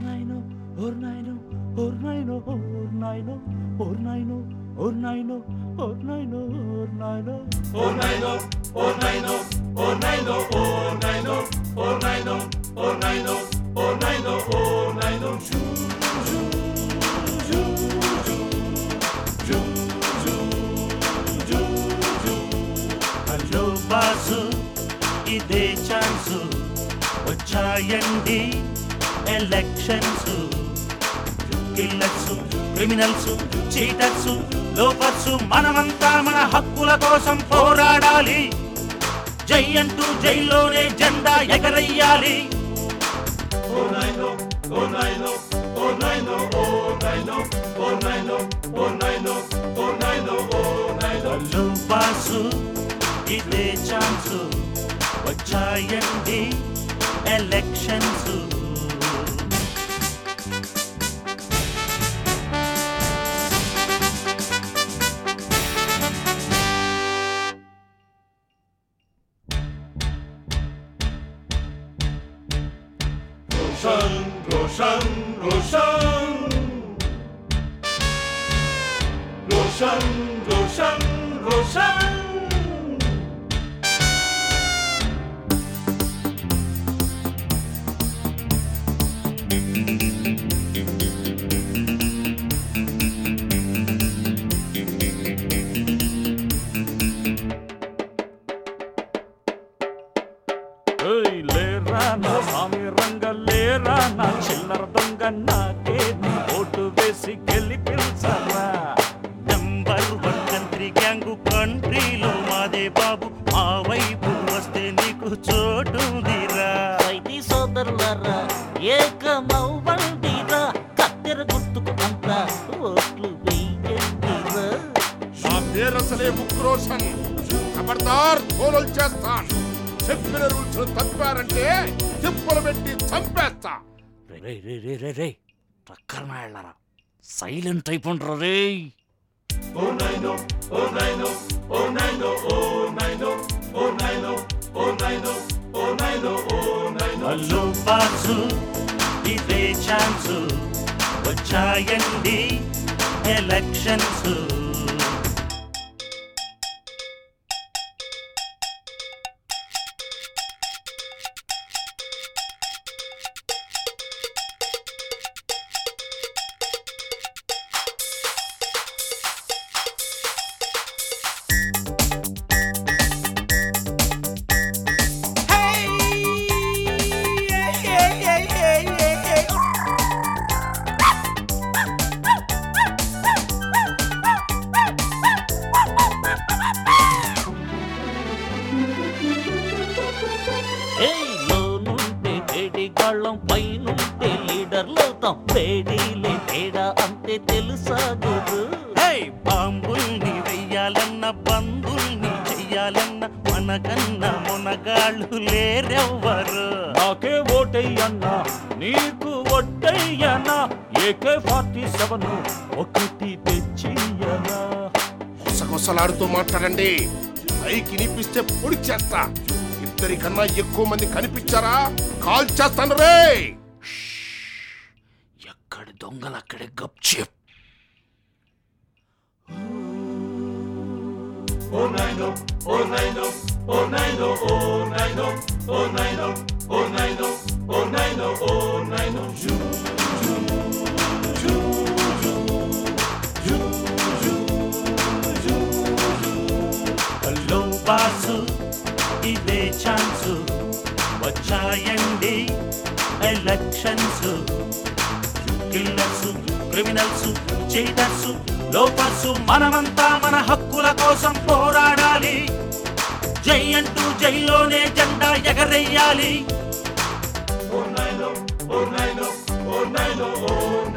Ornaino, Ornaino, Ornaino, Ornaino, Ornaino, Ornaino, Ornaino, Ornaino. Ornaino, Ornaino, Ornaino, Ornaino, Ornaino, Ornaino, Ornaino, Ornaino, Ju, Ju, Ju, Ju, Ju, Ju, Ju, Ju. Hello boss ఇదే chance వచ్చాయండి elections killers criminals cheaters loafers మనమంతా మన హక్కుల కోసం పోరాడాలి జై అంటూ జైల్లోనే జెండా ఎగరయ్యాలి Ornaino, Ornaino, Ornaino, Ornaino, Ornaino, Ornaino, Ornaino, Ornaino, hello boss ఇదే ఛాన్సు వచ్చాయండి elections Roshan, Roshan, Roshan. Roshan, Roshan, Roshan. ఏయ్ లేరా నా స్వామి రంగ లేరా నా చిల్లర దొంగ నాకే నీ ఓటు వేసి గెలిపించరా నెంబర్ వన్ కంట్రీ గ్యాంగు కంట్రీలో మాదే బాబు మా వైపు వస్తే నీకు చోటుందిరా రైతీ సోదరులారా ఏకమవ్వండిరా కత్తెర గుర్తుకు అంతా ఓట్లు వెయ్యండిరా నా పేరు అసలే ఉక్రోషన్ ఖబర్దార్ తోలలు చేస్తా చెప్పిన రూల్స్ తప్పారంటే తిప్పలు పెట్టి చంపేస్తా రే రే రే రే రే టక్కర్ వెళ్ళరా సైలెంట్ అయిపోండ్రా రే Ornaino, Ornaino, Ornaino, Ornaino, Ornaino, Ornaino, Ornaino, Ornaino. Hello boss ఇదే ఛాన్స్ వచ్చాయండి ఎలక్షన్స్ ఏయ్ లోనుంటే వేడి గాళ్ళం పైనుంటే లీడర్లవుతాం వేడిలే తేడా అంతే తెలుసా గురు హే బాంబుల్ని వెయ్యాలన్న బంధుల్ని చెయ్యాలన్న మనకన్న మునగాళ్ళు లేరెవ్వరు నాకే ఓటయ్యన్నా నీకు ఒట్టయ్యనా ఏకే ఫార్టీ సెవెన్ ఒకటి తెచ్చియనా గుసగుసలాడుతూ మాట్లాడండి పైకి వినిపిస్తే పొడి చేస్తా ఇద్దరికన్నా ఎక్కువ మంది కనిపించారా కాల్ చేస్తాను రే ఎక్కడి దొంగలు అక్కడే గప్చెప్ Ornaino, Ornaino, Ornaino, Ornaino, Ornaino, Ornaino, Ornaino, Ornaino. Ju, Ju, Ju, Ju, Ju, Ju, Ju, Ju. Hello boss ఇదే ఛాన్స్ వచ్చాయండి elections killers criminals cheaters loafers మనమంతా మన హక్కుల కోసం పోరాడాలి జై అంటూ జైల్లోనే జెండా ఎగరెయ్యాలి Ornaino, Ornaino, Ornaino, Ornaino.